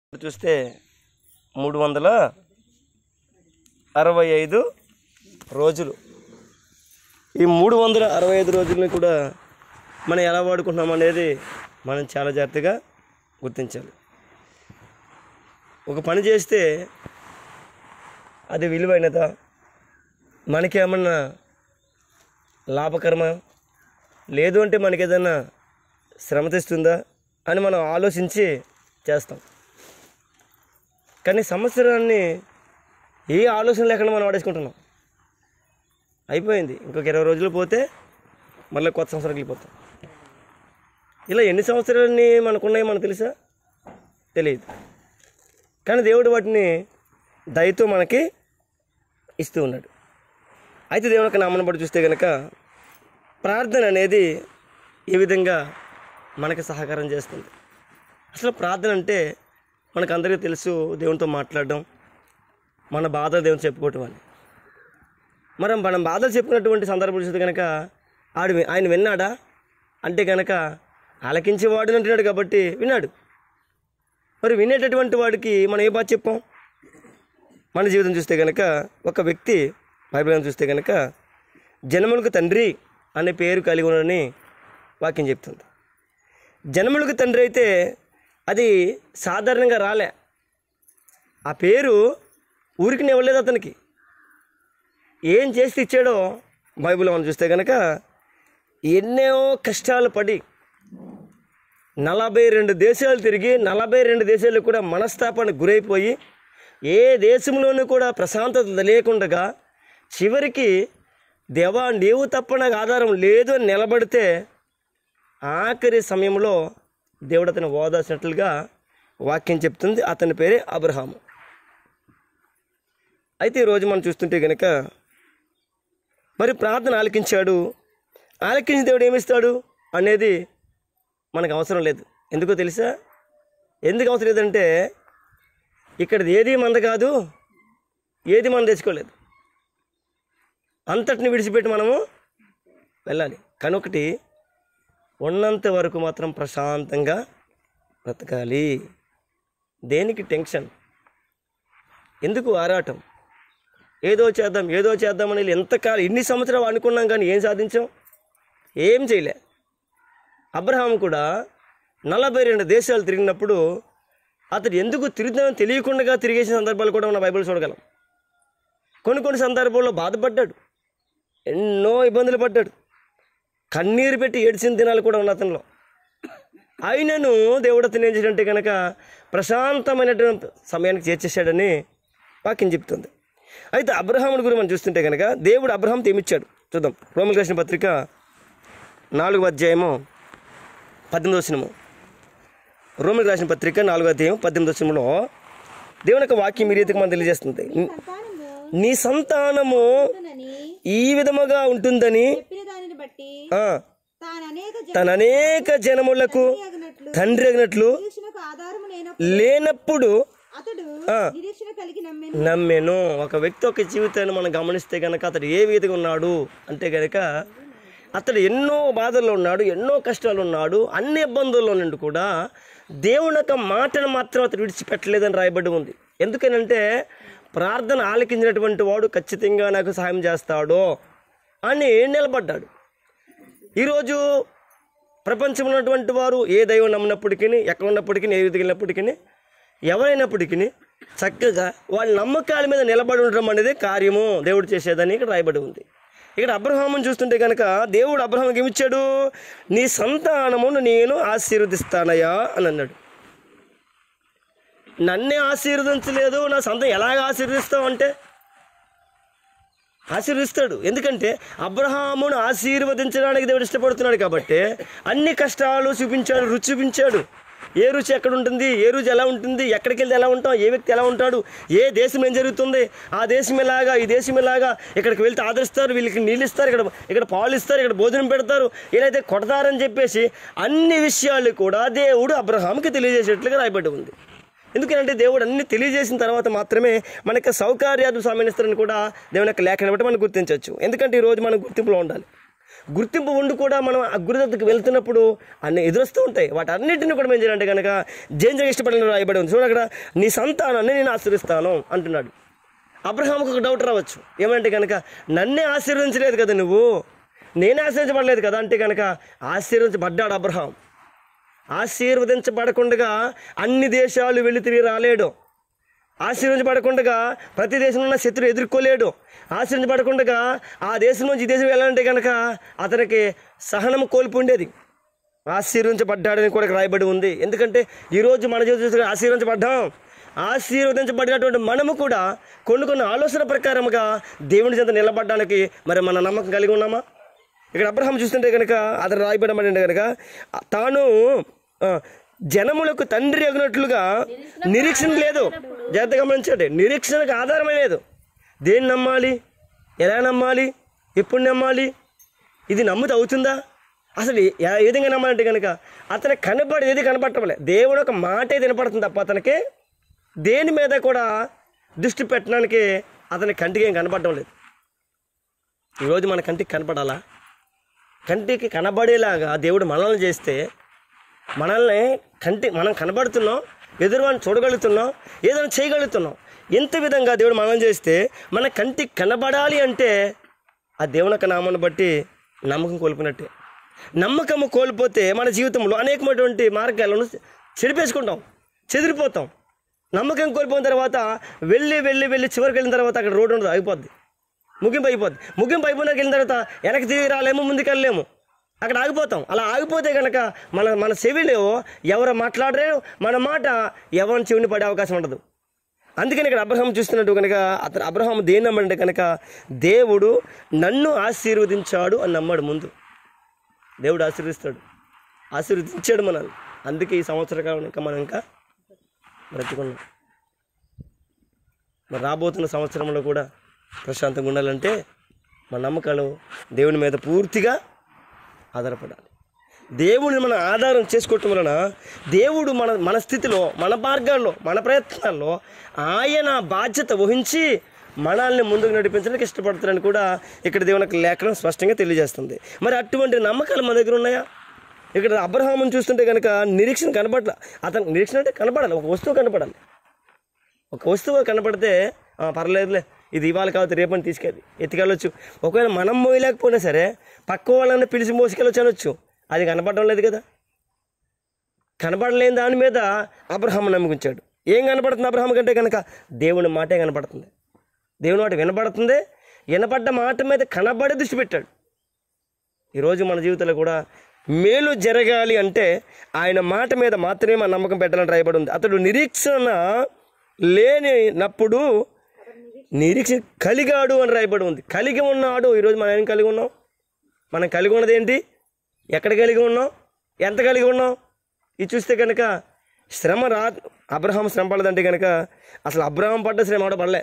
చూస్తే మూడు వందల అరవై ఐదు రోజులు ఈ మూడు వందల అరవై ఐదు రోజులని కూడా మనం ఎలా వాడుకుంటున్నాం అనేది మనం చాలా జాగ్రత్తగా గుర్తించాలి ఒక పని చేస్తే అది విలువైనదా మనకేమన్నా లాభకరమా లేదు అంటే మనకి ఏదైనా శ్రమ తెస్తుందా అని మనం ఆలోచించి చేస్తాం కానీ సంవత్సరాన్ని ఏ ఆలోచన లేకుండా మనం వాడేసుకుంటున్నాం అయిపోయింది ఇంకొక ఇరవై రోజులు పోతే మళ్ళీ కొత్త సంవత్సరానికి వెళ్ళిపోతాం ఇలా ఎన్ని సంవత్సరాలని మనకున్నాయో మనకు తెలుసా తెలియదు కానీ దేవుడు వాటిని దయతో మనకి ఇస్తూ ఉన్నాడు అయితే దేవుని యొక్క నామను బట్టి చూస్తే కనుక ప్రార్థన అనేది ఏ విధంగా మనకి సహకారం చేస్తుంది అసలు ప్రార్థన అంటే మనకు అందరికీ తెలుసు దేవునితో మాట్లాడడం మన బాధలు దేవుని చెప్పుకోవటం అని మరి మనం బాధలు చెప్పినటువంటి సందర్భం చూస్తే కనుక ఆడు వి- ఆయన విన్నాడా అంటే కనుక ఆలకించేవాడు అంటున్నాడు కాబట్టి విన్నాడు మరి వినేటటువంటి వాడికి మనం ఏ బాధ చెప్పాం మన జీవితం చూస్తే కనుక ఒక వ్యక్తి బైబిల్ చూస్తే కనుక జనములకు తండ్రి అనే పేరు కలిగి ఉన్నాడని వాక్యం చెప్తుంది జనములకు తండ్రి అయితే అది సాధారణంగా రాలే ఆ పేరు ఊరికి ఇవ్వలేదు అతనికి ఏం చేసి ఇచ్చాడో బైబిల్ మనం చూస్తే కనుక ఎన్నో కష్టాలు పడి నలభై రెండు దేశాలు తిరిగి నలభై రెండు దేశాలు కూడా మనస్తాపానికి గురైపోయి ఏ దేశంలోనూ కూడా ప్రశాంతత లేకుండగా చివరికి దేవా నీవు తప్ప నాకు ఆధారం లేదు అని నిలబడితే ఆఖరి సమయంలో దేవుడు అతను ఓదాల్సినట్లుగా వాక్యం చెప్తుంది అతని పేరే అబ్రహాము అయితే ఈరోజు మనం చూస్తుంటే కనుక మరి ప్రార్థన ఆలకించాడు ఆలకించిన దేవుడు ఏమిస్తాడు అనేది మనకు అవసరం లేదు ఎందుకో తెలుసా ఎందుకు అవసరం లేదంటే ఇక్కడ ఏది మంద కాదు ఏది మనం తెచ్చుకోలేదు అంతటిని విడిచిపెట్టి మనము వెళ్ళాలి కానీ ఒకటి ఉన్నంత వరకు మాత్రం ప్రశాంతంగా బ్రతకాలి దేనికి టెన్షన్ ఎందుకు ఆరాటం ఏదో చేద్దాం ఏదో చేద్దామని ఎంతకాలం ఎన్ని సంవత్సరాలు అనుకున్నాం కానీ ఏం సాధించాం ఏం చేయలే అబ్రహాం కూడా నలభై రెండు దేశాలు తిరిగినప్పుడు అతడు ఎందుకు తిరుగుతామని తెలియకుండా తిరిగేసిన సందర్భాలు కూడా మన బైబిల్ చూడగలం కొన్ని కొన్ని సందర్భాల్లో బాధపడ్డాడు ఎన్నో ఇబ్బందులు పడ్డాడు కన్నీరు పెట్టి ఏడ్చిన దినాలు కూడా ఉన్న అతనిలో అయినను దేవుడు అతను ఏం చేసినట్టే కనుక ప్రశాంతమైనటువంటి సమయానికి చేర్చేశాడని వాక్యం చెప్తుంది అయితే అబ్రహాముడి గురించి మనం చూస్తుంటే కనుక దేవుడు అబ్రహాంతో ఏమిచ్చాడు చూద్దాం రోమిల్ రాసిన పత్రిక నాలుగు అధ్యాయము పద్దెనిమిది వచనము రోమిల్ రాసిన పత్రిక నాలుగో అధ్యాయం పద్దెనిమిది వచనంలో దేవుని యొక్క వాక్యం ఈ రీతికి మనం తెలియజేస్తుంది సంతానము నీ సంతానము ఉండునని ఈ విధముగా ఉంటుందని చెప్పిన దానిని బట్టి ఆ, తాను అనేక తన అనేక జనములకు జనములగినట్లు తండ్రి అగినట్లు నిరీక్షణకు ఆధారము నేను లేనప్పుడు అతడు ఆ. నిరీక్షణ కలిగి నమ్మెను నమ్మెను ఒక వ్యక్తి యొక్క జీవితాన్ని మనం గమనిస్తే కనుక అతడు ఏ విధంగా ఉన్నాడు అంటే కనుక అతడు ఎన్నో బాధల్లో ఉన్నాడు ఎన్నో కష్టాలు ఉన్నాడు అన్ని ఇబ్బందుల్లో నుండి కూడా దేవుని యొక్క మాటను మాత్రం అతడు విడిచిపెట్టలేదని రాయబడి ఉంది ఎందుకనంటే ప్రార్థన ఆలకించినటువంటి వాడు ఖచ్చితంగా నాకు సహాయం చేస్తాడో అని నిలబడ్డాడు ఈరోజు ప్రపంచంలో ఉన్నటువంటి వారు ఏ దైవం నమ్మినప్పటికీ ఎక్కడ ఉన్నప్పటికీ ఏ విధంగా వెళ్ళినప్పటికీ ఎవరైనప్పటికీ చక్కగా వాళ్ళ నమ్మకాల మీద నిలబడి ఉండడం అనేది కార్యము దేవుడు చేసేదని ఇక్కడ రాయబడి ఉంది ఇక్కడ అబ్రహాముని చూస్తుంటే కనుక దేవుడు అబ్రహాంకి ఏమిచ్చాడు నీ సంతానమును నేను ఆశీర్వదిస్తానయ్యా అని అన్నాడు నన్నే ఆశీర్వదించలేదు నా సంతానం ఎలాగ ఆశీర్వదిస్తావు అంటే ఆశీర్వదిస్తాడు ఎందుకంటే అబ్రహామును ఆశీర్వదించడానికి దేవుడు ఇష్టపడుతున్నాడు కాబట్టి అన్ని కష్టాలు చూపించాడు రుచి చూపించాడు ఏ రుచి ఎక్కడ ఉంటుంది ఏ రుచి ఎలా ఉంటుంది ఎక్కడికి వెళ్తే ఎలా ఉంటాం ఏ వ్యక్తి ఎలా ఉంటాడు ఏ దేశం ఏం జరుగుతుంది ఆ దేశం ఎలాగా ఈ దేశం ఎలాగా ఇక్కడికి వెళ్తే ఆదరిస్తారు వీళ్ళకి నీళ్ళు ఇస్తారు ఇక్కడ ఇక్కడ పాలు ఇస్తారు ఇక్కడ భోజనం పెడతారు వీళ్ళైతే కొడతారని చెప్పేసి అన్ని విషయాలు కూడా దేవుడు అబ్రహాంకి తెలియజేసేట్లుగా రాయబడి ఉంది ఎందుకంటే దేవుడు అన్ని తెలియజేసిన తర్వాత మాత్రమే మనకి సౌకర్యాలు స్వామినిస్తారని కూడా దేవుని యొక్క లేఖను బట్టి మనం గుర్తించవచ్చు ఎందుకంటే ఈరోజు మనం గుర్తింపులో ఉండాలి గుర్తింపు ఉండి కూడా మనం ఆ గురి దగ్గరికి వెళ్తున్నప్పుడు అన్ని ఎదురొస్తూ ఉంటాయి వాటి అన్నింటిని కూడా మేము చేయాలంటే కనుక జయంజగా ఇష్టపడిన రాయబడి ఉంది చూడండి అక్కడ నీ సంతానాన్ని నేను ఆశ్రయిస్తాను అంటున్నాడు అబ్రహాంకు ఒక డౌట్ రావచ్చు ఏమంటే కనుక నన్నే ఆశీర్వదించలేదు కదా నువ్వు నేనే ఆశీర్వదించబడలేదు కదా అంటే కనుక ఆశీర్వదించబడ్డాడు అబ్రహాం ఆశీర్వదించబడకుండా అన్ని దేశాలు వెళ్ళి తిరిగి రాలేడు ఆశీర్వదించబడకుండా ప్రతి దేశంలో ఉన్న శత్రువు ఎదుర్కోలేడు ఆశీర్వదించబడకుండా ఆ దేశం నుంచి ఈ దేశం వెళ్ళాలంటే కనుక అతనికి సహనం కోల్పు ఉండేది ఆశీర్వదించబడ్డాడని కూడా ఇక్కడ రాయబడి ఉంది ఎందుకంటే ఈరోజు మన జీవితం ఆశీర్వదించబడ్డాం ఆశీర్వదించబడినటువంటి మనము కూడా కొన్ని కొన్ని ఆలోచన ప్రకారముగా దేవుని చెంత నిలబడడానికి మరి మన నమ్మకం కలిగి ఉన్నామా ఇక్కడ అబ్రహాం చూస్తుంటే కనుక అతను రాయబడమంటే కనుక తాను ఆ, జనములకు తండ్రి అగినట్లుగా నిరీక్షణ లేదు జాగ్రత్త గమనించండి నిరీక్షణకు ఆధారమే లేదు దేన్ని నమ్మాలి ఎలా నమ్మాలి ఎప్పుడు నమ్మాలి ఇది నమ్మితే అవుతుందా అసలు ఏ ఏ విధంగా నమ్మాలంటే కనుక అతను కనబడి ఏది కనపడటంలే దేవుడు ఒక మాటే వినపడుతుంది తప్ప అతనికి దేని మీద కూడా దృష్టి పెట్టడానికి అతని కంటికి ఏం కనపడటం లేదు ఈరోజు మన కంటికి కనపడాలా కంటికి కనబడేలాగా దేవుడు మనల్ని చేస్తే మనల్ని కంటి మనం కనబడుతున్నాం ఎదురువాడిని చూడగలుగుతున్నాం ఏదైనా చేయగలుగుతున్నాం ఎంత విధంగా దేవుడు మనల్ని చేస్తే మన కంటికి కనబడాలి అంటే ఆ దేవుని యొక్క నామాన్ని బట్టి నమ్మకం కోల్పోయినట్టే నమ్మకము కోల్పోతే మన జీవితంలో అనేకమైనటువంటి మార్గాలను చెడిపేసుకుంటాం చెదిరిపోతాం నమ్మకం కోల్పోయిన తర్వాత వెళ్ళి వెళ్ళి వెళ్ళి చివరికి వెళ్ళిన తర్వాత అక్కడ రోడ్డు ఉండదు ఆగిపోద్ది ముగింపు అయిపోద్ది ముగింపు అయిపోయినాక వెళ్ళిన తర్వాత వెనక్కి తిరిగి రాలేము ముందుకు వెళ్ళలేము అక్కడ ఆగిపోతాం అలా ఆగిపోతే కనుక మన మన చెవిలో ఎవరు మాట్లాడరే మన మాట ఎవరి చెవిని పడే అవకాశం ఉండదు అందుకని ఇక్కడ అబ్రహాం చూస్తున్నట్టు కనుక అతను అబ్రహాం దేని నమ్మంటే కనుక దేవుడు నన్ను ఆశీర్వదించాడు అని నమ్మాడు ముందు దేవుడు ఆశీర్వదిస్తాడు ఆశీర్వదించాడు మనల్ని అందుకే ఈ సంవత్సర కాలం ఇంకా మనం ఇంకా బ్రతికున్నాం మరి రాబోతున్న సంవత్సరంలో కూడా ప్రశాంతంగా ఉండాలంటే మన నమ్మకాలు దేవుని మీద పూర్తిగా ఆధారపడాలి దేవుడిని మనం ఆధారం చేసుకోవటం వలన దేవుడు మన మన స్థితిలో మన మార్గాల్లో మన ప్రయత్నాల్లో ఆయన బాధ్యత వహించి మనల్ని ముందుకు నడిపించడానికి ఇష్టపడతారని కూడా ఇక్కడ దేవునికి లేఖనం స్పష్టంగా తెలియజేస్తుంది మరి అటువంటి నమ్మకాలు మన దగ్గర ఉన్నాయా ఇక్కడ అబ్రహాముని చూస్తుంటే కనుక నిరీక్షణ కనపడాలి అతను నిరీక్షణ అంటే కనపడాలి ఒక వస్తువు కనపడాలి ఒక వస్తువు కనపడితే "ఆ, పర్లేదులే ఇది ఇవాళ కావచ్చు రేపని తీసుకెళ్ళి ఎత్తుకెళ్ళొచ్చు ఒకవేళ మనం మోయలేకపోయినా సరే పక్క వాళ్ళని పిలిచి మోసుకెళ్ళొచ్చు అనొచ్చు అది కనపడడం లేదు కదా కనపడలేని దాని మీద అబ్రహాం నమ్ముకుంచాడు ఏం కనపడుతుంది అబ్రహాం కంటే కనుక దేవుని మాటే కనపడుతుంది దేవుని మాట వినపడుతుంది వినపడ్డ మాట మీద కనబడి దృష్టి పెట్టాడు ఈరోజు మన జీవితంలో కూడా మేలు జరగాలి అంటే ఆయన మాట మీద మాత్రమే మన నమ్మకం పెట్టాలని రాయబడి ఉంది అతడు నిరీక్షణ లేనినప్పుడు నిరీక్షణ కలిగాడు అని రాయబడి ఉంది కలిగి ఉన్నాడు ఈరోజు మనం ఏం కలిగి ఉన్నాం మనం కలిగి ఉన్నది ఏంటి ఎక్కడ కలిగి ఉన్నాం ఎంత కలిగి ఉన్నాం ఇది చూస్తే కనుక శ్రమ రా అబ్రహాం శ్రమ పడదంటే కనుక అసలు అబ్రహాం పడ్డ శ్రమ కూడా పడలే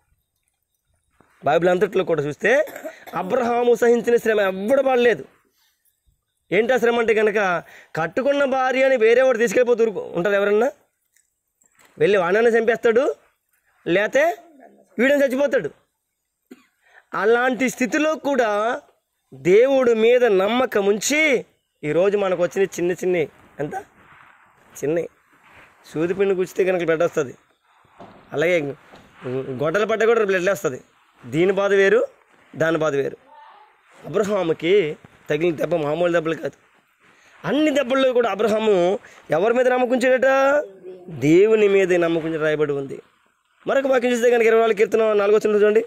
బైబిల్ అంతట్లో కూడా చూస్తే అబ్రహాము సహించిన శ్రమ ఎవ్వడు పడలేదు ఏంటి ఆ శ్రమ అంటే కనుక కట్టుకున్న భార్య అని వేరే వాడు తీసుకెళ్ళిపోతూ ఊరుకో- ఉంటారు ఎవరన్నా వెళ్ళి వాడిని చంపేస్తాడు లేతే వీడని చచ్చిపోతాడు అలాంటి స్థితిలో కూడా దేవుడు మీద నమ్మకం ఉంచి ఈరోజు మనకు వచ్చిన చిన్న చిన్ని ఎంత చిన్న సూది పిండి గుచ్చితే కనుక బ్లడ్ వస్తుంది అలాగే గొడ్డల పడ్డ కూడా బ్లడ్ వస్తుంది దీని బాధ వేరు దాని బాధ వేరు అబ్రహాముకి తగిలిన దెబ్బ మామూలు దెబ్బలు కాదు అన్ని దెబ్బల్లో కూడా అబ్రహాము ఎవరి మీద నమ్మకుంచాడట దేవుని మీద నమ్మకుంచి రాయబడి ఉంది మరొక వాక్యం చూస్తే కనుక ఇరవై నాలుగు కీర్తన నాలుగో వచ్చిన చూడండి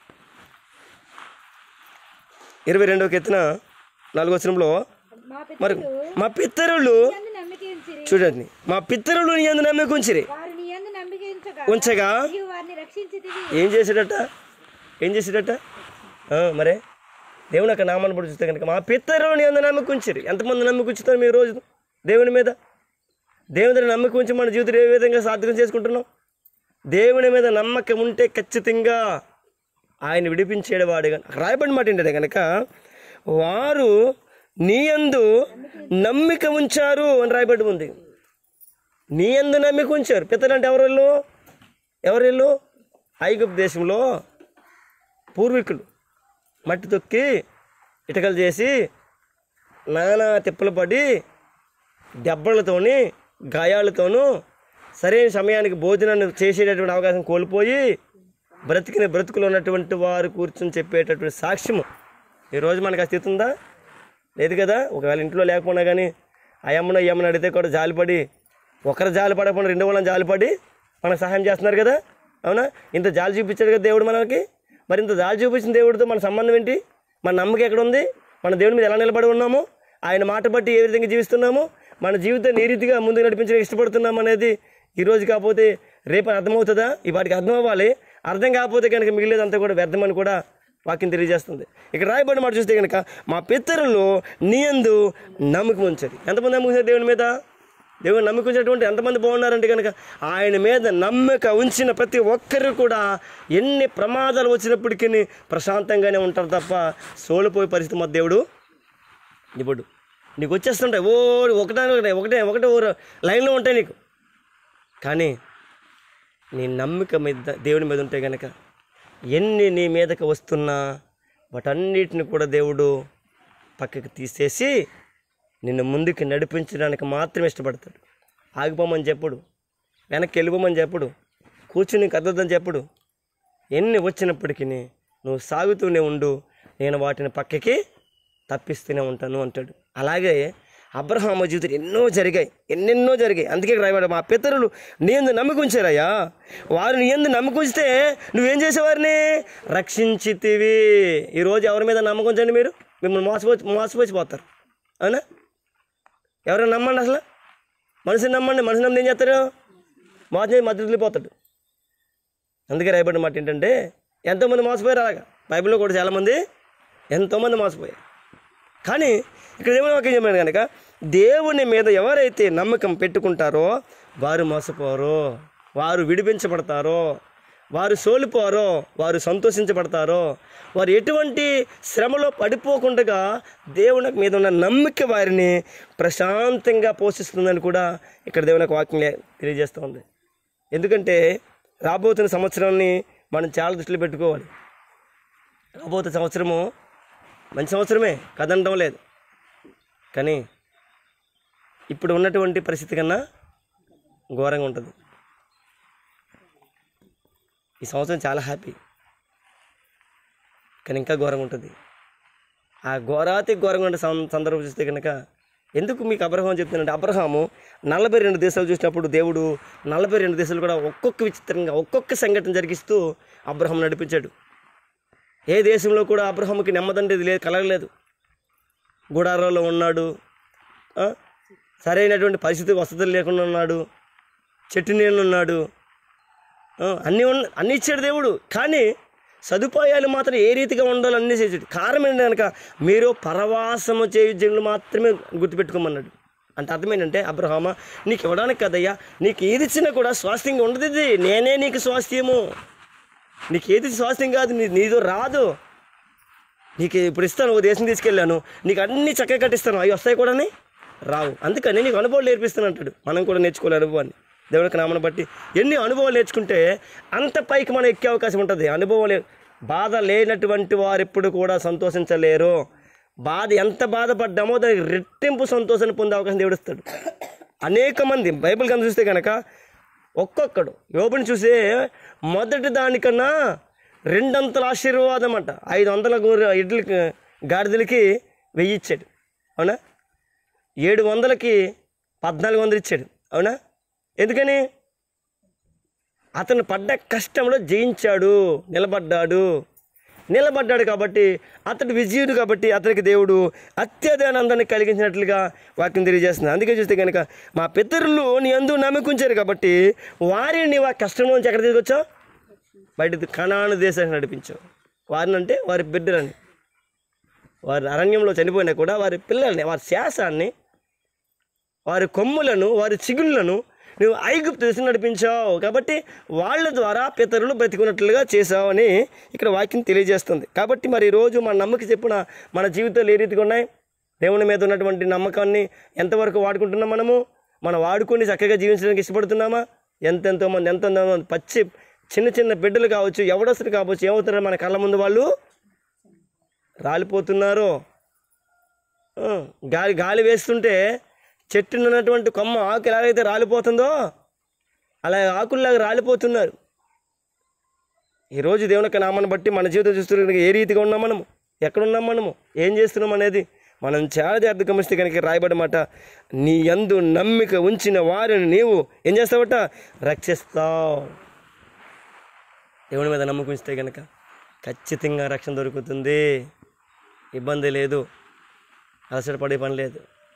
ఇరవై రెండవ కీర్తన నాలుగో వచనంలో మా మరి పితరులు మా పిత్తరులు యందు నమ్మిక ఉంచిరి చూడండి మా పిత్తరులు నీ అందు నమ్మకుంచిరి వారు నీ యందు నమ్మిక ఉంచగా ఉంచగా నీవు వారిని రక్షించితివి ఏం చేసాడట ఏం చేసాడట ఆ, మరే దేవుని యొక్క నామాన్ని పడి చూస్తే కనుక మా పిత్తరులు నీ అందు నమ్మకుంచిరి ఎంతమంది నమ్మకుంచుతారు మీ రోజు దేవుని మీద దేవుని మీద నమ్మకం ఉంచి మన జీవితం ఏ విధంగా సార్థకం చేసుకుంటున్నాం దేవుని మీద నమ్మకం ఉంటే ఖచ్చితంగా ఆయన విడిపించేవాడుగా రాయబడిన మాట ఏంటంటే కనుక వారు నీ యందు నమ్మిక ఉంచారు అని రాయబడి ఉంది నీ యందు నమ్మిక ఉంచారు పిత్తలు అంటే ఎవరు వీళ్ళు? ఎవరు వీళ్ళు ఐగుప్తు దేశంలో పూర్వీకులు మట్టి తొక్కి ఇటుకలు చేసి నానా తిప్పలు పడి దెబ్బలతోని గాయాలతోనూ సరైన సమయానికి భోజనాన్ని చేసేటటువంటి అవకాశం కోల్పోయి బ్రతికిన బ్రతుకులు ఉన్నటువంటి వారు కూర్చొని చెప్పేటటువంటి సాక్ష్యము ఈరోజు మనకు ఆ స్థితి ఉందా లేదు కదా ఒకవేళ ఇంట్లో లేకపోయినా కానీ అయ్యమ్మను అయ్యమ్మని అడిగితే కూడా జాలిపడి ఒకరు జాలి పడకుండా రెండు వాళ్ళని జాలిపడి మనకు సహాయం చేస్తున్నారు కదా అవునా ఇంత జాలి చూపించాడు కదా దేవుడు మనకి మరి ఇంత జాలి చూపించిన దేవుడితో మన సంబంధం ఏంటి మన నమ్మకం ఎక్కడ ఉంది మన దేవుడి మీద ఎలా నిలబడి ఉన్నాము ఆయన మాట బట్టి ఏ విధంగా జీవిస్తున్నాము మన జీవితాన్ని ఏ రీతిగా ముందుకు నడిపించడానికి ఇష్టపడుతున్నాం అనేది ఈ రోజు కాకపోతే రేపు అర్థమవుతుందా ఈ వాటికి అర్థం అవ్వాలి అర్థం కాకపోతే కనుక మిగిలేదంతా కూడా వ్యర్థమని కూడా వాక్యం తెలియజేస్తుంది ఇక్కడ రాయబడిన మాట చూస్తే కనుక మా పితరులు నీయందు నమ్మకం ఉంచారు ఎంతమంది నమ్మకం ఉంచారు దేవుని మీద దేవుని నమ్మకం ఉంచినటువంటి ఎంతమంది బాగున్నారంటే కనుక ఆయన మీద నమ్మక ఉంచిన ప్రతి ఒక్కరు కూడా ఎన్ని ప్రమాదాలు వచ్చినప్పటికీ ప్రశాంతంగానే ఉంటారు తప్ప సోలిపోయే పరిస్థితి మా దేవుడు ఇప్పుడు నీకు వచ్చేస్తుంటాయి ఓ ఒకటే ఒకటే ఒకటే ఒకటే ఓ లైన్లో ఉంటాయి నీకు కానీ నీ నమ్మిక మీద దేవుని మీద ఉంటే కనుక ఎన్ని నీ మీదకి వస్తున్నా వాటన్నిటిని కూడా దేవుడు పక్కకి తీసేసి నిన్ను ముందుకు నడిపించడానికి మాత్రమే ఇష్టపడతాడు ఆగిపోమని చెప్పుడు వెనక్కి వెళ్ళిపోమని చెప్పుడు కూర్చుని కదద్దని చెప్పుడు ఎన్ని వచ్చినప్పటికీ నువ్వు సాగుతూనే ఉండు నేను వాటిని పక్కకి తప్పిస్తూనే ఉంటాను అంటాడు అలాగే అబ్రహాము జీవితం ఎన్నో జరిగాయి ఎన్నెన్నో జరిగాయి అందుకే రాయబడ మా పితరులు నీ ఎందు నమ్మకుంచారయ్యా వారు నీ ఎందు నమ్మకుంచితే నువ్వేం చేసేవారిని రక్షించితివి ఈరోజు ఎవరి మీద నమ్మకంచండి మీరు మిమ్మల్ని మోసపోచి మోసపోచిపోతారు అవునా ఎవరైనా నమ్మండి అసలు మనిషిని నమ్మండి మనిషిని నమ్మితే ఏం చేస్తారు మోసం చేసి మధ్య వదిలిపోతాడు అందుకే రాయబడిన మాట ఏంటంటే ఎంతోమంది మోసపోయారు అలాగా బైబిల్లో కూడా చాలామంది ఎంతోమంది మోసపోయారు కానీ ఇక్కడ ఏమైనా వాక్యం చెప్పాను కనుక దేవుని మీద ఎవరైతే నమ్మకం పెట్టుకుంటారో వారు మోసపోరు వారు విడిపించబడతారో వారు సోలిపోరో వారు సంతోషించబడతారో వారు ఎటువంటి శ్రమలో పడిపోకుండా దేవుని మీద ఉన్న నమ్మిక వారిని ప్రశాంతంగా పోషిస్తుందని కూడా ఇక్కడ దేవుని యొక్క వాక్యం తెలియజేస్తూ ఉంది ఎందుకంటే రాబోతున్న సంవత్సరాన్ని మనం చాలా దృష్టిలో పెట్టుకోవాలి రాబోతున్న సంవత్సరము మంచి సంవత్సరమే కదనడం లేదు కానీ ఇప్పుడు ఉన్నటువంటి పరిస్థితి కన్నా ఘోరంగా ఉంటుంది ఈ సంవత్సరం చాలా హ్యాపీ కానీ ఇంకా ఘోరంగా ఉంటుంది ఆ ఘోరాతి ఘోరంగా ఉండే సం- సందర్భం చూస్తే కనుక ఎందుకు మీకు అబ్రహాం చెప్తున్నానంటే అబ్రహాము నలభై రెండు దేశాలు చూసినప్పుడు దేవుడు నలభై రెండు దేశాలు కూడా ఒక్కొక్క విచిత్రంగా ఒక్కొక్క సంఘటన జరిగిస్తూ అబ్రహాం నడిపించాడు ఏ దేశంలో కూడా అబ్రహాముకి నెమ్మదండేది లేదు కలగలేదు గుడారాల్లో ఉన్నాడు ఆ? సరైనటువంటి పరిస్థితి వసతులు లేకుండా ఉన్నాడు చెట్టు నీళ్ళు ఉన్నాడు ఆ, అన్నీ ఉన్న అన్నీ ఇచ్చాడు దేవుడు కానీ సదుపాయాలు మాత్రం ఏ రీతిగా ఉండాలో అన్నీ చేసాడు కారణం ఏంటి కనుక మీరు పరవాసము చేయు జనులు మాత్రమే గుర్తుపెట్టుకోమన్నాడు అంటే అర్థం ఏంటంటే అబ్రహామ నీకు ఇవ్వడానికి కదయ్యా నీకు ఏది ఇచ్చినా కూడా స్వాస్థ్యంగా ఉండదు ఇది నేనే నీకు స్వాస్థ్యము నీకు ఏది స్వాస్థ్యం కాదు నీ నీదో రాదు నీకు ఇప్పుడు ఇస్తాను ఒక దేశం తీసుకెళ్ళాను నీకు అన్ని చక్కగా కట్టిస్తాను అవి వస్తాయి కూడా రావు అందుకని నీకు అనుభవాలు నేర్పిస్తాను అంటాడు మనం కూడా నేర్చుకోవాలి అనుభవాన్ని దేవుడికి నామను బట్టి ఎన్ని అనుభవాలు నేర్చుకుంటే అంత పైకి మనం ఎక్కే అవకాశం ఉంటుంది అనుభవం లే బాధ లేనటువంటి వారు ఎప్పుడు కూడా సంతోషించలేరు బాధ ఎంత బాధపడ్డామో దానికి రెట్టింపు సంతోషాన్ని పొందే అవకాశం దేవుడు ఇస్తాడు అనేక మంది బైబిల్ కనుక చూస్తే కనుక ఒక్కొక్కడు యోబుని చూసే మొదటి దానికన్నా రెండంతల ఆశీర్వాదం అంట ఐదు వందల గూర ఇడ్లకి గాడిదలకి వెయ్యి ఇచ్చాడు అవునా ఏడు వందలకి పద్నాలుగు వందలు ఇచ్చాడు అవునా ఎందుకని అతను పడ్డ కష్టంలో జయించాడు నిలబడ్డాడు నిలబడ్డాడు కాబట్టి అతడు విజయుడు కాబట్టి అతనికి దేవుడు అత్యధానందాన్ని కలిగించినట్లుగా వాక్యం తెలియజేస్తుంది అందుకే చూస్తే కనుక మా పితరులు నీ అందు నమ్మికుంచారు కాబట్టి వారిని నీవు ఆ కష్టం నుంచి ఎక్కడ తీసుకొచ్చావు బయట కణాను దేశానికి నడిపించావు వారిని అంటే వారి బిడ్డలని వారి అరణ్యంలో చనిపోయినా కూడా వారి పిల్లల్ని వారి శాసాన్ని వారి కొమ్ములను వారి చిగుళ్ళను నువ్వు ఐగుప్తు దేశం నడిపించావు కాబట్టి వాళ్ళ ద్వారా పితరులు బ్రతికున్నట్లుగా చేసావు అని ఇక్కడ వాక్యం తెలియజేస్తుంది కాబట్టి మరి ఈరోజు మన నమ్మక చెప్పిన మన జీవితాలు ఏ రీతిగా ఉన్నాయి దేవుని మీద ఉన్నటువంటి నమ్మకాన్ని ఎంతవరకు వాడుకుంటున్నాం మనము మనం వాడుకొని చక్కగా జీవించడానికి ఇష్టపడుతున్నామా ఎంతెంతో మంది ఎంతెంతో మంది పచ్చి చిన్న చిన్న బిడ్డలు కావచ్చు ఎవడొస్తారు కావచ్చు ఏమవుతారో మన కళ్ళ ముందు వాళ్ళు రాలిపోతున్నారు ఆ, గాలి గాలి వేస్తుంటే చెట్టున ఉన్నటువంటి కొమ్మ ఆకు ఎలాగైతే రాలిపోతుందో అలా ఆకుల్లాగా రాలిపోతున్నారు ఈరోజు దేవుని యొక్క నామాన్ని బట్టి మన జీవితం చూస్తున్న ఏ రీతిగా ఉన్నాం మనము ఎక్కడ ఉన్నాం మనము ఏం చేస్తున్నాం అనేది మనం చాలా జాగ్రత్త గమనిస్తే కనుక రాయబడమాట నీ యందు నమ్మిక ఉంచిన వారిని నీవు ఏం చేస్తావట రక్షిస్తావు దేవుని మీద నమ్మకం ఉంచితే కనుక ఖచ్చితంగా రక్షణ దొరుకుతుంది ఇబ్బంది లేదు అలసటపడే పని లేదు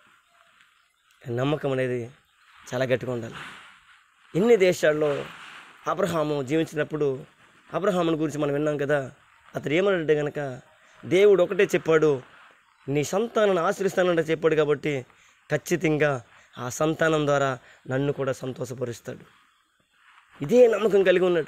నమ్మకం అనేది చాలా గట్టిగా ఉండాలి ఎన్ని దేశాల్లో అబ్రహాము జీవించినప్పుడు అబ్రహాముని గురించి మనం విన్నాం కదా అతడు ఏమన్నాడంటే కనుక దేవుడు ఒకటే చెప్పాడు నీ సంతానాన్ని ఆశ్రయిస్తానంటే చెప్పాడు కాబట్టి ఖచ్చితంగా ఆ సంతానం ద్వారా నన్ను కూడా సంతోషపరుస్తాడు ఇదే నమ్మకం కలిగి ఉన్నాడు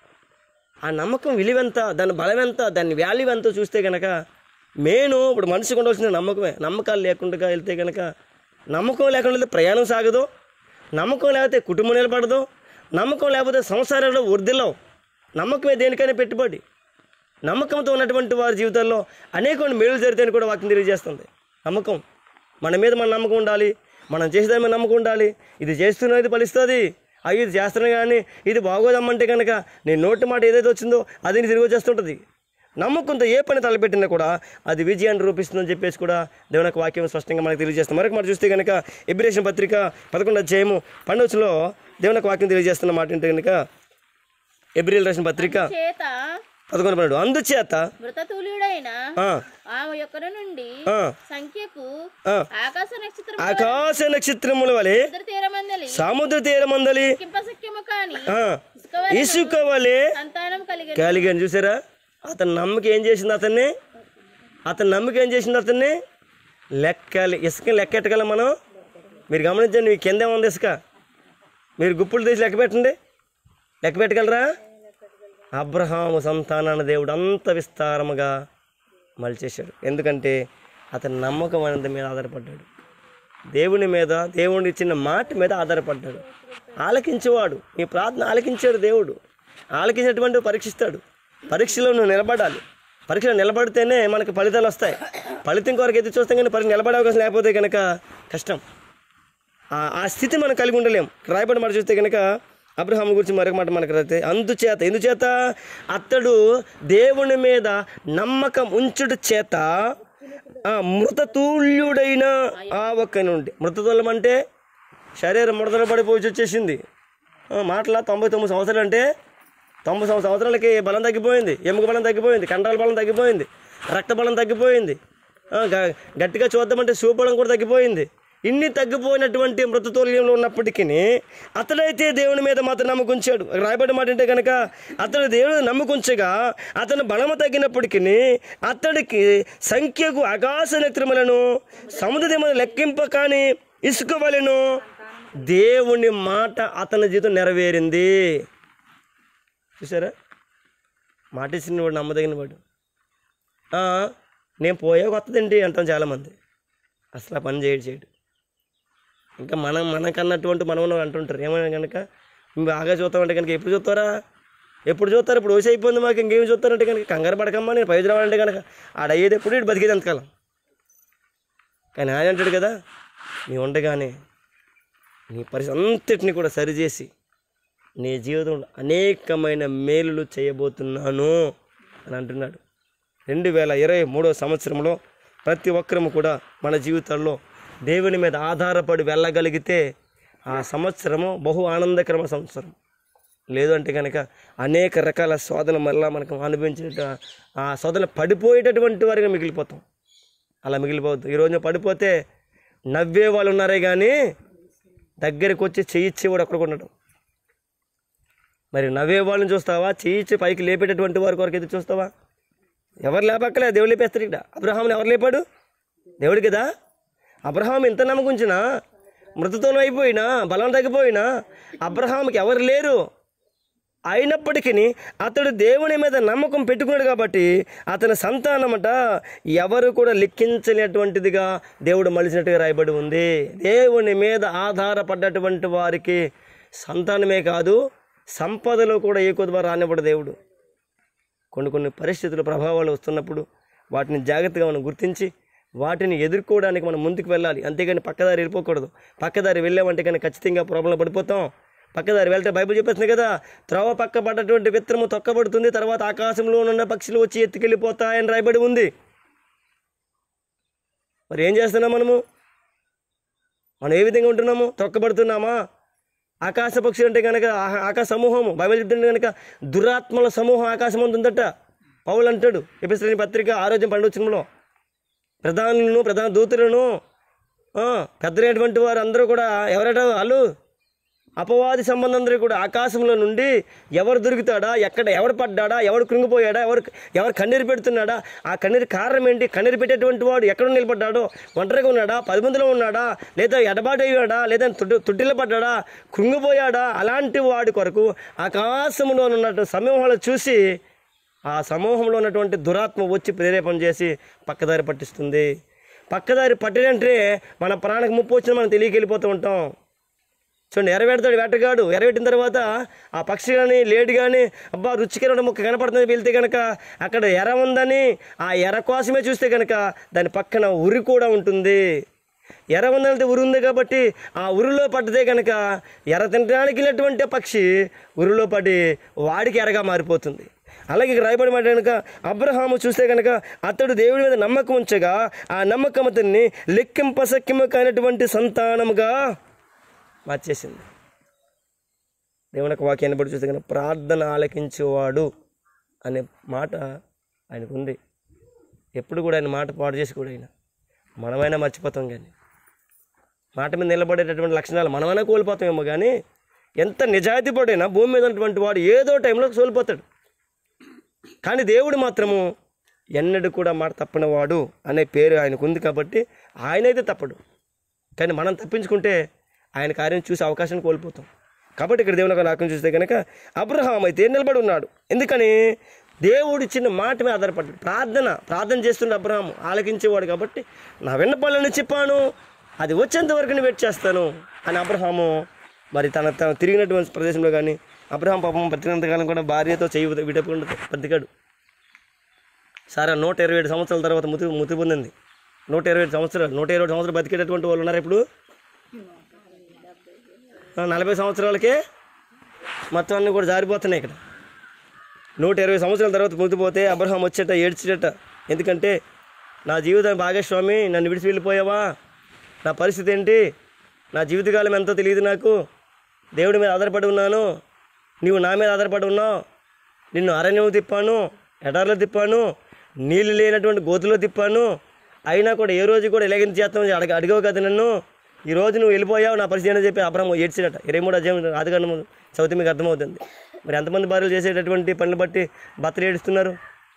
ఆ నమ్మకం విలువెంత దాని బలం ఎంత దాని వాల్యూ ఎంతో చూస్తే కనుక మెయిన్ ఇప్పుడు మనిషికి ఉండవలసిన నమ్మకమే నమ్మకాలు లేకుండా వెళ్తే కనుక నమ్మకం లేకుండా వెళ్తే ప్రయాణం సాగదు నమ్మకం లేకపోతే కుటుంబం నిలబడదు నమ్మకం లేకపోతే సంసారంలో వృద్ధిలో నమ్మకమే దేనికైనా పెట్టుబడి నమ్మకంతో ఉన్నటువంటి వారి జీవితాల్లో అనేక మేలు జరుగుతాయని కూడా వాక్యం తెలియజేస్తుంది నమ్మకం మన మీద మన నమ్మకం ఉండాలి మనం చేసేదాని మీద నమ్మకం ఉండాలి ఇది చేస్తున్నది ఫలిస్తుంది అయ్యి ఇది చేస్తున్నా కానీ ఇది బాగోదమ్మంటే కనుక నేను నోటి మాట ఏదైతే వచ్చిందో అది నీ తిరిగి వచ్చేస్తుంటుంది నమ్మకంతో ఏ పని తలపెట్టినా కూడా అది విజయాన్ని రూపిస్తుందని చెప్పేసి కూడా దేవుని యొక్క వాక్యం స్పష్టంగా మనకు తెలియజేస్తాం మరొక మాట చూస్తే కనుక ఎబ్రేషన్ పత్రిక పదకొండు అధ్యాయము పండవచ్చులో దేవుని యొక్క వాక్యం తెలియజేస్తున్న మాట ఏంటి కనుక ఎబ్రిల్ రాసిన పత్రిక చేత పదకొండు పన్నెండు అందుచేత మృతతుల్యుడైన ఆ, ఆమె యొక్కడి నుండి ఆ, సంఖ్యకు ఆ, ఆకాశ నక్షత్రం ఆకాశ నక్షత్రముల వలె ఇద్దరు తీరమందలి సముద్ర తీరమందలి కింపసఖ్యము కాని ఆ, ఇసుక ఇసుక వలె సంతానం కలిగిన కలిగాను చూసారా అతని నమ్మక ఏం చేసింది అతన్ని అతని నమ్మక ఏం చేసింది అతన్ని లెక్కాలి ఇసుక లెక్కెట్టగలం మనం మీరు గమనించండి మీ కింద ఉంది ఇసుక మీరు గుప్పులు తీసి లెక్క పెట్టండి లెక్క పెట్టగలరా అబ్రహాము సంతానాన్ని దేవుడు అంత విస్తారముగా మలిచేశాడు ఎందుకంటే అతని నమ్మకం అనేది మీద ఆధారపడ్డాడు దేవుని మీద దేవుని ఇచ్చిన మాట మీద ఆధారపడ్డాడు ఆలకించేవాడు నీ ప్రార్థన ఆలకించాడు దేవుడు ఆలకించినటువంటి పరీక్షిస్తాడు పరీక్షలో నువ్వు నిలబడాలి పరీక్షలో నిలబడితేనే మనకి ఫలితాలు వస్తాయి ఫలితం కొరకు ఎదురు చూస్తాం కానీ పరీక్ష నిలబడే అవకాశం లేకపోతే కనుక కష్టం ఆ- ఆ స్థితి మనం కలిగి ఉండలేం రాయబడి మాట చూస్తే కనుక అబ్రహాం గురించి మరొక మాట మనకు రాస్తే అందుచేత ఎందుచేత అతడు దేవుని మీద నమ్మకం ఉంచుట చేత ఆ మృతతుల్యుడైన ఆ ఒక్క నుండి మృతతుల్యం అంటే శరీరం ముడతలు పడిపోయి వచ్చేసింది ఆ, మాటల తొంభై తొమ్మిది సంవత్సరాలు అంటే తొంభై సంవత్సరాల సంవత్సరాలకి బలం తగ్గిపోయింది ఎముక బలం తగ్గిపోయింది కండరాల బలం తగ్గిపోయింది రక్త బలం తగ్గిపోయింది ఆ, గ- గట్టిగా చూద్దామంటే చూపడం కూడా తగ్గిపోయింది ఇన్ని తగ్గిపోయినటువంటి మృతతుల్యంలో ఉన్నప్పటికీ అతడైతే దేవుని మీద మాత్రం నమ్మకుంచాడు రాయబడి మాట అంటే కనుక అతడు దేవుని నమ్మకుంచగా అతని బలము తగ్గినప్పటికీ అతడికి సంఖ్యకు ఆకాశ నక్షత్రములను సముద్రములను లెక్కింప కానీ ఇసుక వలెను దేవుని మాట అతని జీవితం నెరవేరింది చూసారా మాట ఇచ్చిన వాడు నమ్మదగిన వాడు "ఆ, నేను పోయే కొత్తదేంటి అంటాం చాలామంది అసలు ఆ పని చేయడు చేయడు ఇంకా మనం మనకన్నటువంటి మనం అంటుంటారు ఏమైనా కనుక "మేము బాగా చూస్తామంటే కనుక ఎప్పుడు చూస్తారా ఎప్పుడు చూస్తారు ఇప్పుడు ఓసి అయిపోయింది మాకు ఇంకేం చూస్తారంటే కనుక కంగారు పడకమ్మా నేను పైకి రావాలంటే కనుక ఆడ అయ్యేది ఎప్పుడు ఇటు బతికేది ఎంతకాలం కానీ ఆయన అంటాడు కదా నీ ఉండగానే నీ పరిస్థితి అంతటిని కూడా సరిచేసి నీ జీవితంలో అనేకమైన మేలులు చేయబోతున్నాను అని అంటున్నాడు రెండు వేల ఇరవై మూడో సంవత్సరంలో ప్రతి ఒక్కరము కూడా మన జీవితాల్లో దేవుని మీద ఆధారపడి వెళ్ళగలిగితే ఆ సంవత్సరము బహు ఆనందకరమ సంవత్సరం లేదు అంటే కనుక అనేక రకాల శోధన మళ్ళా మనకు అనుభవించిన ఆ శోధన పడిపోయేటటువంటి వారిగా మిగిలిపోతాం అలా మిగిలిపోవద్దు ఈరోజు పడిపోతే నవ్వే వాళ్ళు ఉన్నారే కానీ దగ్గరికి వచ్చి చేయిచ్చేవాడు అక్కడ ఉండడం మరి నవ్వే వాళ్ళని చూస్తావా చేయిచ్చి పైకి లేపేటటువంటి వారి కొరకు ఎదురు చూస్తావా ఎవరు లేపక్కలే దేవుడు లేపేస్తారు ఇక్కడ అబ్రహాంని ఎవరు లేపాడు దేవుడు కదా అబ్రహాం ఎంత నమ్మకుంచినా మృతత్వం అయిపోయినా బలం తగ్గిపోయినా అబ్రహాంకి ఎవరు లేరు అయినప్పటికీ అతడు దేవుని మీద నమ్మకం పెట్టుకున్నాడు కాబట్టి అతని సంతానమట ఎవరు కూడా లెక్కించలేటువంటిదిగా దేవుడు మలిచినట్టుగా రాయబడి ఉంది దేవుని మీద ఆధారపడ్డటువంటి వారికి సంతానమే కాదు సంపదలో కూడా ఏ కొద్ది రానివ్వడు దేవుడు కొన్ని కొన్ని పరిస్థితుల ప్రభావాలు వస్తున్నప్పుడు వాటిని జాగ్రత్తగా మనం గుర్తించి వాటిని ఎదుర్కోవడానికి మనం ముందుకు వెళ్ళాలి అంతేగాని పక్కదారి వెళ్ళిపోకూడదు పక్కదారి వెళ్ళామంటే కానీ ఖచ్చితంగా ప్రాబ్లం పడిపోతాం పక్కదారి వెళ్తే బైబిల్ చెప్పేస్తుంది కదా త్రోవ పక్క పడ్డటువంటి విత్తనము తొక్కబడుతుంది తర్వాత ఆకాశంలో ఉన్న పక్షులు వచ్చి ఎత్తుకెళ్ళిపోతాయని రాయబడి ఉంది మరి ఏం చేస్తున్నాం మనము మనం ఏ విధంగా ఉంటున్నాము తొక్కబడుతున్నామా ఆకాశ పక్షులు అంటే కనుక ఆ- ఆకాశ సమూహము బైబిల్ చెప్తుంటే కనుక దురాత్మల సమూహం ఆకాశం అంత ఉందట పౌలు అంటాడు ఎపిశ్రేణి పత్రిక ఆరోగ్యం పండుగలో ప్రధానులను ప్రధాన దూతులను ఆ, పెద్దలైనటువంటి వారు అందరూ కూడా ఎవరట వాళ్ళు అపవాది సంబంధం అందరూ కూడా ఆకాశంలో నుండి ఎవరు దొరుకుతాడా ఎక్కడ ఎవడు పడ్డాడా ఎవడు కృంగిపోయాడా ఎవరు ఎవరు కన్నీరు పెడుతున్నాడా ఆ కన్నీరు కారణం ఏంటి కన్నీరు పెట్టేటువంటి వాడు ఎక్కడ నిలబడ్డాడో ఒంటరిగా ఉన్నాడా పది మందిలో ఉన్నాడా లేదా ఎడబాటు అయ్యాడా లేదా తొట్టి తొట్టిలో పడ్డాడా కృంగిపోయాడా అలాంటి వాడి కొరకు ఆకాశంలో ఉన్నట్టు సమూహాలు చూసి ఆ సమూహంలో ఉన్నటువంటి దురాత్మ వచ్చి ప్రేరేపణ చేసి పక్కదారి పట్టిస్తుంది పక్కదారి పట్టినంటే మన ప్రాణకు ముప్పు వచ్చిన మనం తెలియక వెళ్ళిపోతూ ఉంటాం చూడండి ఎరవేడతాడు వేటగాడు ఎరవేటిన తర్వాత ఆ పక్షి కానీ లేడి కానీ అబ్బా రుచికరమైన ముక్క కనపడుతుంది వెళ్తే కనుక అక్కడ ఎర ఉందని ఆ ఎర కోసమే చూస్తే కనుక దాని పక్కన ఉరి కూడా ఉంటుంది ఎర ఉందంటే ఉరి ఉంది కాబట్టి ఆ ఉరిలో పడ్డదే కనుక ఎర తినడానికి వెళ్ళినటువంటి పక్షి ఉరిలో పడి వాడికి ఎరగా మారిపోతుంది అలాగే ఇక్కడ రాయబడి మాట కనుక అబ్రహాము చూస్తే కనుక అతడు దేవుడి మీద నమ్మకం ఉంచగా ఆ నమ్మకం అతన్ని లెక్కింపసక్కిమ కానటువంటి సంతానముగా మార్చేసింది దేవుని యొక్క వాక్యాన్ని బట్టి చూస్తే కనుక ప్రార్థన ఆలకించేవాడు అనే మాట ఆయనకు ఉంది ఎప్పుడు కూడా ఆయన మాట పాడు చేసి కూడా ఆయన మనమైనా మర్చిపోతాం కానీ మాట మీద నిలబడేటటువంటి లక్షణాలు మనమైనా కోల్పోతామేమో కానీ ఎంత నిజాయితీ పడైనా భూమి మీద ఉన్నటువంటి వాడు ఏదో టైంలో కోల్పోతాడు కానీ దేవుడు మాత్రము ఎన్నడూ కూడా మాట తప్పనివాడు అనే పేరు ఆయనకు ఉంది కాబట్టి ఆయనైతే తప్పడు కానీ మనం తప్పించుకుంటే ఆయన కార్యం చూసే అవకాశం కోల్పోతాం కాబట్టి ఇక్కడ దేవుని యొక్క వాక్యం చూస్తే కనుక అబ్రహాం అయితే నిలబడి ఉన్నాడు ఎందుకని దేవుడు ఇచ్చిన మాట మీద ఆధారపడ్డాడు ప్రార్థన ప్రార్థన చేస్తుండే అబ్రహాం ఆలకించేవాడు కాబట్టి నా విన్నపాలని చెప్పాను అది వచ్చేంత వరకు నేను వెయిట్ చేస్తాను అని అబ్రహాము మరి తన తన తిరిగినటువంటి ప్రదేశంలో కానీ అబ్రహాం పాపం బ్రతికినంతకాలం కూడా భార్యతో చేయి విడపకుండా బ్రతికాడు సారా నూట ఇరవై ఏడు సంవత్సరాల తర్వాత మృతి మృతి పొందింది నూట ఇరవై ఏడు సంవత్సరాలు నూట ఇరవై ఏడు సంవత్సరాలు బతికేటటువంటి వాళ్ళు ఉన్నారు ఇప్పుడు ఆ, నలభై సంవత్సరాలకే మొత్తం అన్నీ కూడా జారిపోతున్నాయి ఇక్కడ నూట ఇరవై సంవత్సరాల తర్వాత మృతిపోతే అబ్రహాం వచ్చేట ఏడ్చేట ఎందుకంటే నా జీవితం భాగస్వామి నన్ను విడిచి వెళ్ళిపోయావా నా పరిస్థితి ఏంటి నా జీవితకాలం ఎంతో తెలియదు నాకు దేవుడి మీద ఆధారపడి ఉన్నాను నీవు నా మీద ఆధారపడి ఉన్నావు నిన్ను అరణ్యం తిప్పాను ఎడార్లో తిప్పాను నీళ్ళు లేనటువంటి గోతులో తిప్పాను అయినా కూడా ఏ రోజు కూడా ఎలాగెంత చేస్తామని అడగ అడిగావు కదా నన్ను ఈ రోజు నువ్వు వెళ్ళిపోయావు నా పరిస్థితి అని చెప్పి అబ్రహం ఏడ్చినట ఇరవై మూడు అధ్యాయం ఆదికాండం చదివితే మీకు అర్థమవుతుంది మరి ఎంతమంది భార్యలు చేసేటటువంటి పనులు బట్టి భర్తలు ఏడుస్తున్నారు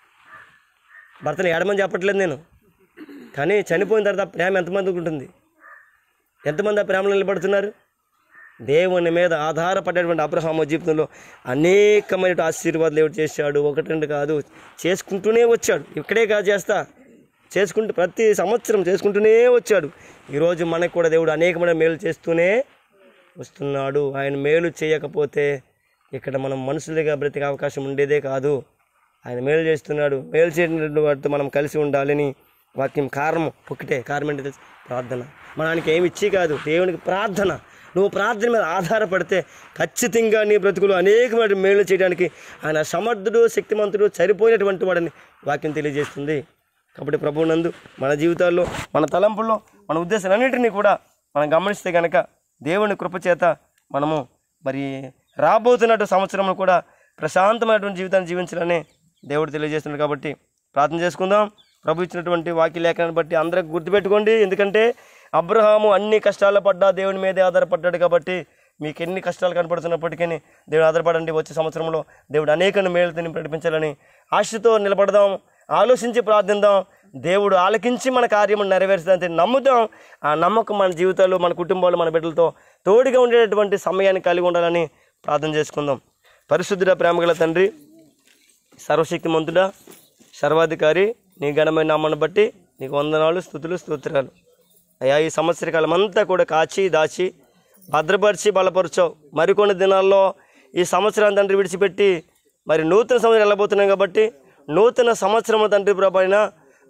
భర్తను ఏడమని చెప్పట్లేదు నేను కానీ చనిపోయిన తర్వాత ఆ ప్రేమ ఎంతమందికి ఉంటుంది ఎంతమంది ఆ ప్రేమలో నిలబడుతున్నారు దేవుని మీద ఆధారపడేటువంటి అబ్రహాము జీవితంలో అనేకమైన ఆశీర్వాదాలు దేవుడు చేశాడు ఒకటి రెండు కాదు చేసుకుంటూనే వచ్చాడు ఇక్కడే కాదు చేస్తా చేసుకుంటూ ప్రతి సంవత్సరం చేసుకుంటూనే వచ్చాడు ఈరోజు మనకు కూడా దేవుడు అనేకమైన మేలు చేస్తూనే వస్తున్నాడు ఆయన మేలు చేయకపోతే ఇక్కడ మనం మనుషులుగా బ్రతికే అవకాశం ఉండేదే కాదు ఆయన మేలు చేస్తున్నాడు మేలు చేయటువంటి వాటితో మనం కలిసి ఉండాలని వాక్యం కారణం ఒకటే కారణం ఏంటి తెలుసా? ప్రార్థన మనకి ఏమి ఇచ్చి కాదు దేవునికి ప్రార్థన నువ్వు ప్రార్థన మీద ఆధారపడితే ఖచ్చితంగా నీ బ్రతుకులు అనేకమైన మేలు చేయడానికి ఆయన సమర్థుడు శక్తిమంతుడు సరిపోయినటువంటి వాడని వాక్యం తెలియజేస్తుంది కాబట్టి ప్రభువు నందు మన జీవితాల్లో మన తలంపుల్లో మన ఉద్దేశాలన్నింటినీ కూడా మనం గమనిస్తే కనుక దేవుని కృపచేత మనము మరి రాబోతున్నట్టు సంవత్సరంలో కూడా ప్రశాంతమైనటువంటి జీవితాన్ని జీవించాలని దేవుడు తెలియజేస్తున్నాడు కాబట్టి ప్రార్థన చేసుకుందాం ప్రభు ఇచ్చినటువంటి వాక్య లేఖనాన్ని బట్టి అందరికి గుర్తుపెట్టుకోండి ఎందుకంటే అబ్రహాము అన్ని కష్టాల్లో పడ్డా దేవుని మీదే ఆధారపడ్డాడు కాబట్టి మీకు ఎన్ని కష్టాలు కనపడుతున్నప్పటికీ దేవుడు ఆధారపడండి వచ్చే సంవత్సరంలో దేవుడు అనేక మేలుతో ప్రకటించాలని ఆశతో నిలబడదాం ఆలోచించి ప్రార్థిద్దాం దేవుడు ఆలకించి మన కార్యము నెరవేరుస్తుందని నమ్ముదాం ఆ నమ్మకం మన జీవితాల్లో మన కుటుంబాలు మన బిడ్డలతో తోడుగా ఉండేటటువంటి సమయాన్ని కలిగి ఉండాలని ప్రార్థన చేసుకుందాం పరిశుద్ధుడ ప్రేమగల తండ్రి సర్వశక్తిమంతుడా సర్వాధికారి నీ ఘనమైన నామాన్ని బట్టి నీకు వందనాలు స్థుతులు స్తోత్రాలు అయ్యా ఈ సంవత్సర కాలం అంతా కూడా కాచి దాచి భద్రపరిచి బలపరచావు మరికొన్ని దినాల్లో ఈ సంవత్సరం తండ్రి విడిచిపెట్టి మరి నూతన సంవత్సరం వెళ్ళబోతున్నాం కాబట్టి నూతన సంవత్సరం తండ్రి ప్రభైన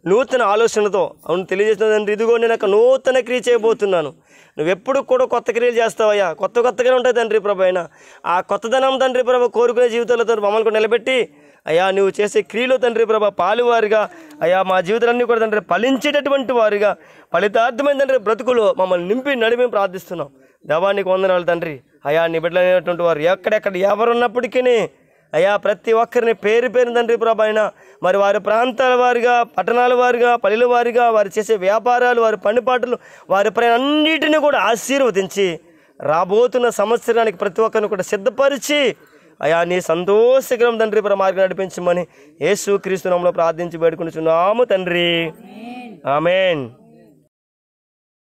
నూతన ఆలోచనతో అవును తెలియజేసిన తండ్రి ఇదిగో నేను ఒక నూతన క్రియ చేయబోతున్నాను నువ్వు ఎప్పుడు కూడా కొత్త క్రియలు చేస్తావయ్యా కొత్త కొత్తగానే ఉంటాయి తండ్రి ప్రభు అయినా ఆ కొత్తదనం తండ్రి ప్రభు కోరుకునే జీవితాలతో మమ్మల్ని కూడా నిలబెట్టి అయ్యా నువ్వు చేసే క్రియలు తండ్రి ప్రభ పాలువారిగా అయ్యా మా జీవితాలన్నీ కూడా తండ్రి ఫలించేటటువంటి వారిగా ఫలితార్థమైన తండ్రి బ్రతుకులు మమ్మల్ని నింపి నడిమి ప్రార్థిస్తున్నాం దేవానికి వందనాలు తండ్రి అయ్యా నీ బిడ్డలైనటువంటి వారు ఎక్కడెక్కడ ఎవరున్నప్పటికీ అయ్యా ప్రతి ఒక్కరిని పేరు పేరు తండ్రి ప్రభు అయినా మరి వారి ప్రాంతాల వారిగా పట్టణాల వారిగా పల్లెల వారిగా వారు చేసే వ్యాపారాలు వారి పనిపాట్లు వారి పైన అన్నిటిని కూడా ఆశీర్వదించి రాబోతున్న సంవత్సరానికి ప్రతి ఒక్కరిని కూడా సిద్ధపరిచి అయా నీ సంతోషకరం తండ్రి ప్ర మార్గం నడిపించమని యేసు క్రీస్తునామంలో ప్రార్థించి వేడుకుంటున్నాము తండ్రి ఆమెన్